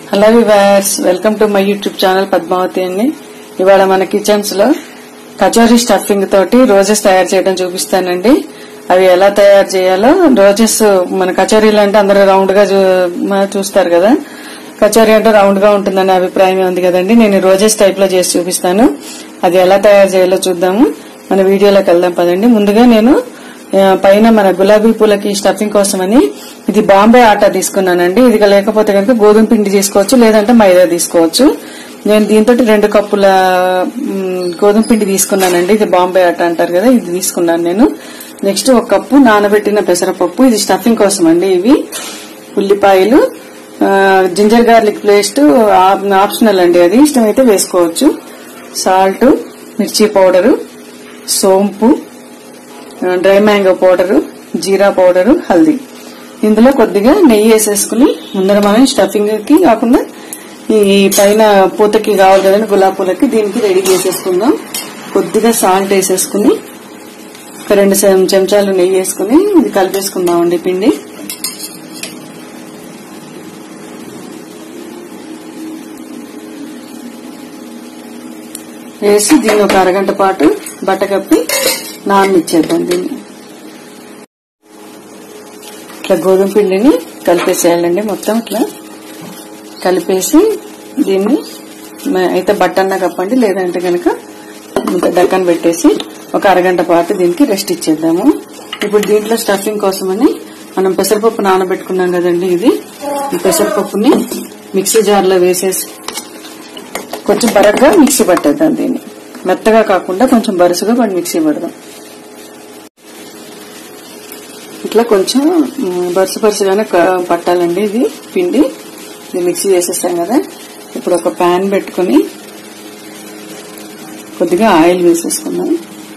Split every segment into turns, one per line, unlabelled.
hello viewers welcome to my YouTube channel Padmavathi అండి ఇవాళ మన కిచెన్స్ లో కచోరీ స్టఫింగ్ తోటి రోజెస్ తయారు చేయడం చూపిస్తానండి అవి ఎలా తయారు చేయాలో రోజెస్ మన కచోరీలు అంటే అందరూ రౌండ్ గా చూ- మ- చూస్తారు కదా కచోరీ అంటే రౌండ్ గా ఉంటుందనే అభిప్రాయం ఉంది కదండి నేను రోజెస్ టైప్ లో చేసి చూపిస్తాను అది ఎలా తయారు చేయాలో చూద్దాము మన వీడియోలోకి వెళ్దాం పదండి ముందుగా నేను ఆ, పైన మన గులాబీ పూలకి స్టఫింగ్ కోసమని ఇది బాంబే ఆటా తీసుకున్నానండి ఇది లేకపోతే కనుక గోధుమ పిండి తీసుకోవచ్చు లేదంటే మైదా తీసుకోవచ్చు నేను దీంతో రెండు కప్పుల మ్, గోధుమ పిండి తీసుకున్నానండి ఇది బాంబే ఆటా అంటారు కదా ఇది తీసుకున్నాను నేను నెక్స్ట్ ఒక కప్పు నానబెట్టిన పెసరపప్పు ఇది స్టఫింగ్ కోసం అండి ఇవి ఉల్లిపాయలు ఆ, జింజర్ గార్లిక్ పేస్ట్ ఆ- ఆప్షనల్ అండి అది ఇష్టమైతే వేసుకోవచ్చు సాల్ట్ మిర్చి పౌడరు సోంపు డ్రై మ్యాంగో పౌడరు జీరా పౌడరు హల్దీ ఇందులో కొద్దిగా నెయ్యి వేసేసుకుని ముందర మనం స్టఫింగ్ కి కాకుండా ఈ పైన పూతకి కావాలి కదండి గులాబీ పూలకి దీనికి రెడీ చేసేసుకుందాం కొద్దిగా సాల్ట్ వేసేసుకుని ఒక రెండు చెం- చెంచాలు నెయ్యి వేసుకుని ఇది కలిపేసుకుందాం అండి పిండి వేసి దీన్ని ఒక అరగంట పాటు బట్ట కప్పి నాననిచ్చేద్దాం దీన్ని ఇట్లా గోధుమ పిండిని కలిపేసేయాలండి మొత్తం ఇట్లా కలిపేసి దీన్ని మ- అయితే బట్ట అన్నా కప్పండి లేదంటే కనుక డక్కన పెట్టేసి ఒక అరగంట పాటు దీనికి రెస్ట్ ఇచ్చేద్దాము ఇప్పుడు దీంట్లో స్టఫింగ్ కోసమని మనం పెసరపప్పు నానబెట్టుకున్నాం కదండి ఇది ఈ పెసరపప్పుని మిక్సీ జార్లో వేసేసి కొంచెం బరగ్గా మిక్సీ పట్టేద్దాం దీన్ని మెత్తగా కాకుండా కొంచెం బరుసుగా పడి మిక్సీ పడదాం ఇట్లా కొంచెం మ్, బరుసు బరుసుగానే క- పట్టాలండి ఇది పిండి ఇది మిక్సీ చేసేస్తాం కదా ఇప్పుడు ఒక ప్యాన్ పెట్టుకుని కొద్దిగా ఆయిల్ వేసేసుకుందాం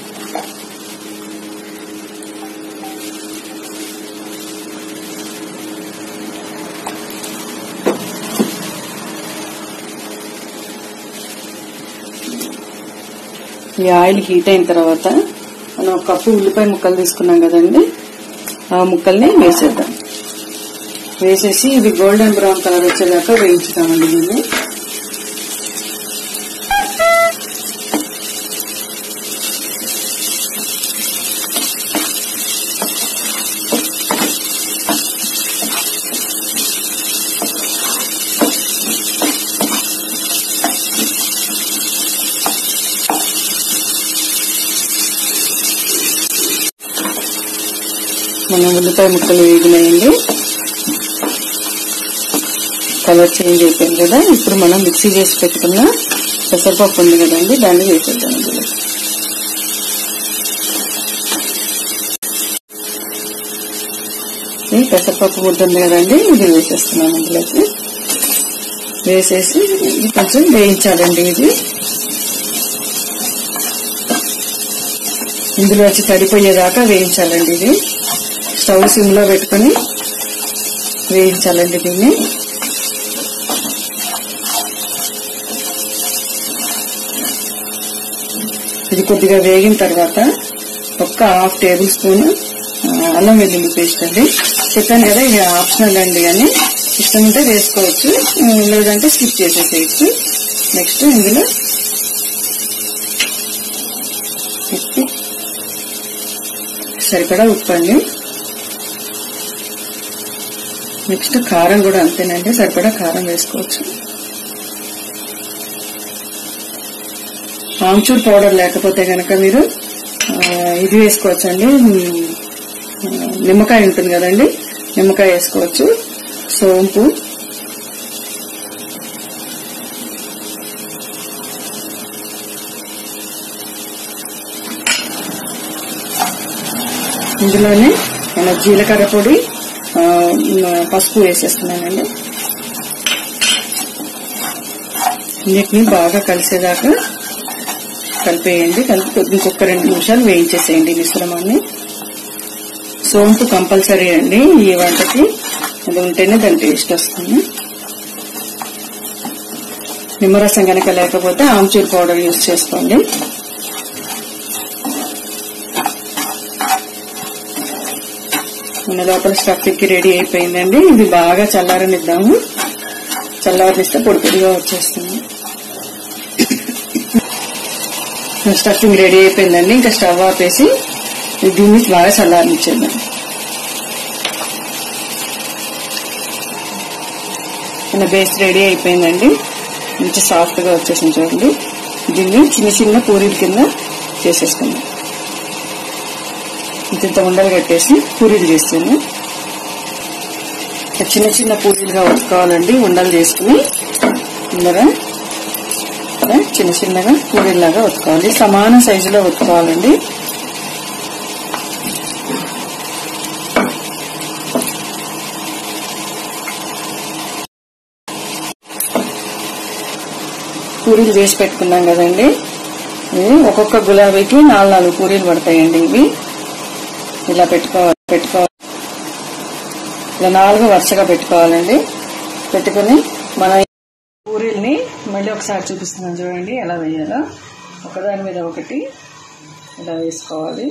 ఈ ఆయిల్ హీట్ అయిన తర్వాత మనం ఒక కప్పు ఉల్లిపాయ ముక్కలు తీసుకున్నాం కదండి ఆ ముక్కల్ని వేసేద్దాం వేసేసి ఇది గోల్డెన్ బ్రౌన్ కలర్ వచ్చేదాకా వేయించుతామండి దీన్ని మన ఉల్లిపాయ ముక్కలు వేగినాయండి కలర్ చేంజ్ అయిపోయింది కదా ఇప్పుడు మనం మిక్సీ చేసి పెట్టుకున్న పెసరపప్పు ఉంది కదండి దాన్ని వేసేద్దాం ఇందులో ఈ పెసరపప్పు ముద్ద ఉంది కదండి ఇది వేసేస్తున్నాం ఇందులోకి వేసేసి ఇది కొంచెం వేయించాలండి ఇది ఇందులో వచ్చి తడిపోయేదాకా వేయించాలండి ఇది స్టవ్ సిమ్ లో పెట్టుకుని వేయించాలండి దీన్ని ఇది కొద్దిగా వేగిన తర్వాత ఒక్క హాఫ్ టేబుల్ స్పూన్ ఆ, అల్లం వెల్లుల్లి పేస్ట్ అండి చెప్పాను కదా ఇది ఆప్షనల్ అండి అని ఇష్టం ఉంటే వేసుకోవచ్చు ఆ, లేదంటే స్కిప్ చేసేసేయచ్చు నెక్స్ట్ ఇందులో ఉప్పు సరిపడా ఉప్పు అండి నెక్స్ట్ కారం కూడా అంతేనండి సరిపడా కారం వేసుకోవచ్చు ఆమ్చూర్ పౌడర్ లేకపోతే గనక మీరు ఆ, ఇది వేసుకోవచ్చండి ఉమ్, ఆ, నిమ్మకాయ ఉంటుంది కదండి నిమ్మకాయ వేసుకోవచ్చు సోంపు ఇందులోనే మన జీలకర్ర పొడి ఆ, మ- పసుపు వేసేస్తున్నానండి అన్నిటిని బాగా కలిసేదాకా కలిపేయండి కలిపి కొద్ది ఇంకొక రెండు నిమిషాలు వేయించేసేయండి ఈ మిశ్రమాన్ని సోంపు కంపల్సరీ అండి ఈ వంటకి అది ఉంటేనే దాని టేస్ట్ వస్తుంది నిమ్మరసం కనుక లేకపోతే ఆమ్చూర్ పౌడర్ యూజ్ చేసుకోండి మన లోపల స్టఫ్కి రెడీ అయిపోయిందండి ఇది బాగా చల్లారనిద్దాము చల్లారిస్తే పొడి పొడిగా వచ్చేస్తుంది స్టఫింగ్ రెడీ అయిపోయిందండి ఇంకా స్టవ్ ఆపేసి దీన్ని బాగా చల్లారనిచ్చేద్దాం మన బేస్ రెడీ అయిపోయిందండి మంచి సాఫ్ట్ గా వచ్చేసింది చూడండి దీన్ని చిన్న చిన్న పూరీల కింద చేసేసుకుందాం ఇంత ఇంత ఉండలు కట్టేసి పూరీలు చేస్తాను చిన్న చిన్న పూరీలుగా ఉతుకోవాలండి ఉండలు చేసుకుని ఇందర చిన్న చిన్నగా పూరీలాగా ఉతుకోవాలి సమాన సైజులో ఉతుకోవాలండి పూరీలు చేసి పెట్టుకున్నాం కదండి ఇవి ఒక్కొక్క గులాబీకి నాలుగు నాలుగు పూరీలు పడతాయండి ఇవి ఇలా పెట్టుకోవాలి పెట్టుకోవాలి ఇలా నాలుగు వరుసగా పెట్టుకోవాలండి పెట్టుకుని మన పూరీల్ని మళ్ళీ ఒకసారి చూపిస్తున్నాం చూడండి ఎలా వేయాలో ఒకదాని మీద ఒకటి ఇలా వేసుకోవాలి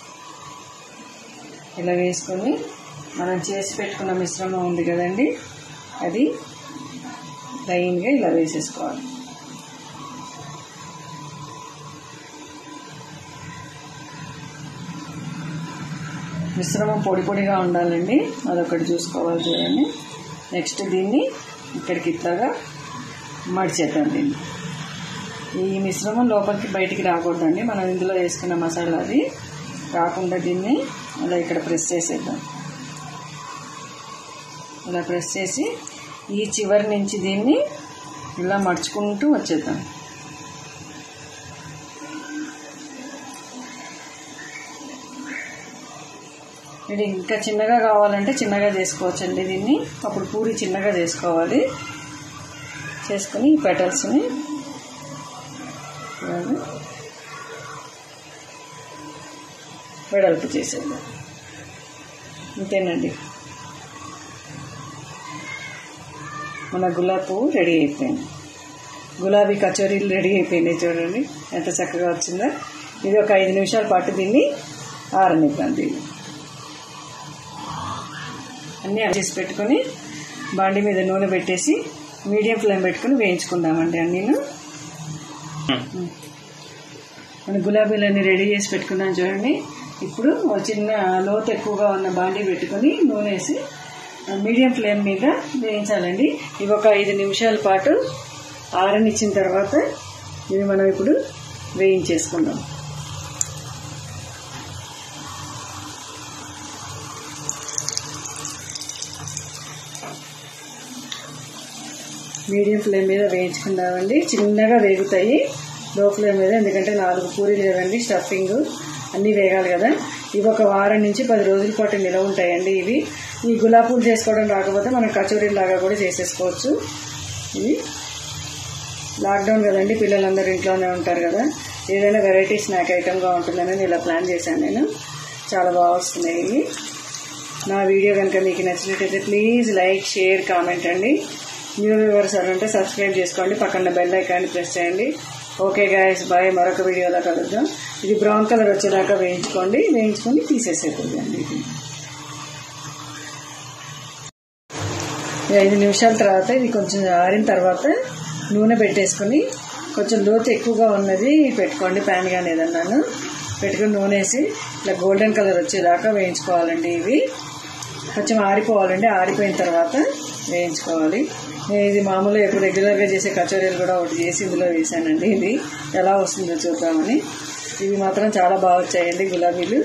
ఇలా వేసుకొని మనం చేసి పెట్టుకున్న మిశ్రమం ఉంది కదండి అది లైన్గా ఇలా వేసేసుకోవాలి మిశ్రమం పొడి పొడిగా ఉండాలండి అదొకటి చూసుకోవాలి చూడండి నెక్స్ట్ దీన్ని ఇక్కడికి ఇట్లాగా మడిచేద్దాం దీన్ని ఈ మిశ్రమం లోపలికి బయటికి రాకూడదండి మనం ఇందులో వేసుకున్న మసాలా అది రాకుండా దీన్ని అలా ఇక్కడ ప్రెస్ చేసేద్దాం ఇలా ప్రెస్ చేసి ఈ చివరి నుంచి దీన్ని ఇలా మడుచుకుంటూ వచ్చేద్దాం ఇది ఇంకా చిన్నగా కావాలంటే చిన్నగా చేసుకోవచ్చండి దీన్ని అప్పుడు పూరి చిన్నగా చేసుకోవాలి చేసుకుని ఈ పెటల్స్ని వెడల్పు చేసేది ఇంతేనండి మన గులాబీ పువ్వు రెడీ అయిపోయింది గులాబీ కచోరీలు రెడీ అయిపోయినాయి చూడండి ఎంత చక్కగా వచ్చిందో ఇది ఒక ఐదు నిమిషాల పాటు దీన్ని ఆరనిద్దాం దీన్ని అన్నీ చేసి పెట్టుకొని బాండి మీద నూనె పెట్టేసి మీడియం ఫ్లేమ్ పెట్టుకుని వేయించుకుందామండి అన్నీను మన గులాబీలన్నీ రెడీ చేసి పెట్టుకున్నాం చూడండి ఇప్పుడు ఒక చిన్న లోతు ఎక్కువగా ఉన్న బాండి పెట్టుకుని నూనె వేసి మీడియం ఫ్లేమ్ మీద వేయించాలండి ఇవి ఒక ఐదు నిమిషాల పాటు ఆరనిచ్చిన తర్వాత ఇవి మనం ఇప్పుడు వేయించేసుకుందాం మీడియం ఫ్లేమ్ మీద వేయించుకుందామండి చిన్నగా వేగుతాయి లో ఫ్లేమ్ మీద ఎందుకంటే నాలుగు పూరీలు కదండి స్టఫింగ్ అన్నీ వేగాలి కదా ఇవి ఒక వారం నుంచి పది రోజుల పాటు నిలవ ఉంటాయండి ఇవి ఈ గులాబీలు చేసుకోవడం రాకపోతే మనం కచోరీలు లాగా కూడా చేసేసుకోవచ్చు ఇవి లాక్డౌన్ కదండి పిల్లలందరూ ఇంట్లోనే ఉంటారు కదా ఏదైనా వెరైటీ స్నాక్ ఐటమ్గా ఉంటుందని ఇలా ప్లాన్ చేశాను నేను చాలా బాగా వస్తున్నాయి ఇవి నా వీడియో కనుక మీకు నచ్చినట్టయితే ప్లీజ్ లైక్ షేర్ కామెంట్ అండి న్యూ వ్యూవర్స్ అంటే సబ్స్క్రైబ్ చేసుకోండి పక్కన బెల్ ఐకాన్ని ప్రెస్ చేయండి ఓకే గాయస్ బాయ్ మరొక వీడియోలో కలుద్దాం ఇది బ్రౌన్ కలర్ వచ్చేదాకా వేయించుకోండి వేయించుకొని తీసేసేది అండి ఇది ఐదు నిమిషాల తర్వాత ఇది కొంచెం ఆరిన తర్వాత నూనె పెట్టేసుకొని కొంచెం లోతు ఎక్కువగా ఉన్నది పెట్టుకోండి ప్యాన్ కానీ ఏదన్నాను పెట్టుకుని నూనె వేసి ఇట్లా గోల్డెన్ కలర్ వచ్చేదాకా వేయించుకోవాలండి ఇవి కొంచెం ఆరిపోవాలండి ఆరిపోయిన తర్వాత వేయించుకోవాలి నేను ఇది మామూలుగా ఎప్పుడు రెగ్యులర్గా చేసే కచోరీలు కూడా ఒకటి చేసి ఇందులో వేసానండి ఇది ఎలా వస్తుందో చూద్దామని ఇవి మాత్రం చాలా బాగా వచ్చాయండి గులాబీలు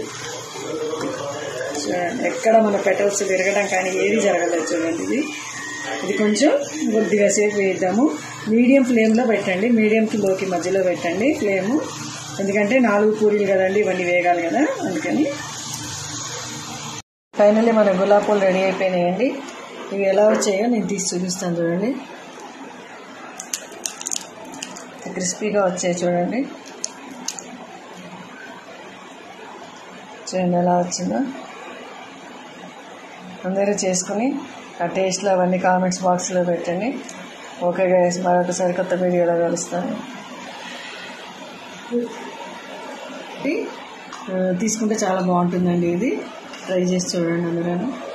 చూడండి ఎక్కడ మన పెటల్స్ విరగడం కానీ ఏది జరగలేదు చూడండి ఇది ఇది కొంచెం కొద్దిగా సేపు వేద్దాము మీడియం ఫ్లేమ్లో పెట్టండి మీడియంకి లోకి మధ్యలో పెట్టండి ఫ్లేము ఎందుకంటే నాలుగు పూరీలు కదండి ఇవన్నీ వేగాలి కదా అందుకని ఫైనల్లీ మన గులాబ్ పూలు రెడీ అయిపోయినాయండి ఇవి ఎలా వచ్చాయో నేను తీసి చూపిస్తాను చూడండి క్రిస్పీగా వచ్చాయి చూడండి చూడండి ఎలా వచ్చిందో అందరూ చేసుకుని ఆ టేస్ట్లో అవన్నీ కామెంట్స్ బాక్స్లో పెట్టండి ఓకే గైస్ మరొకసారి కొత్త వీడియోలో కలుస్తాను తీసుకుంటే చాలా బాగుంటుందండి ఇది ట్రై చేసి చూడండి అందరూ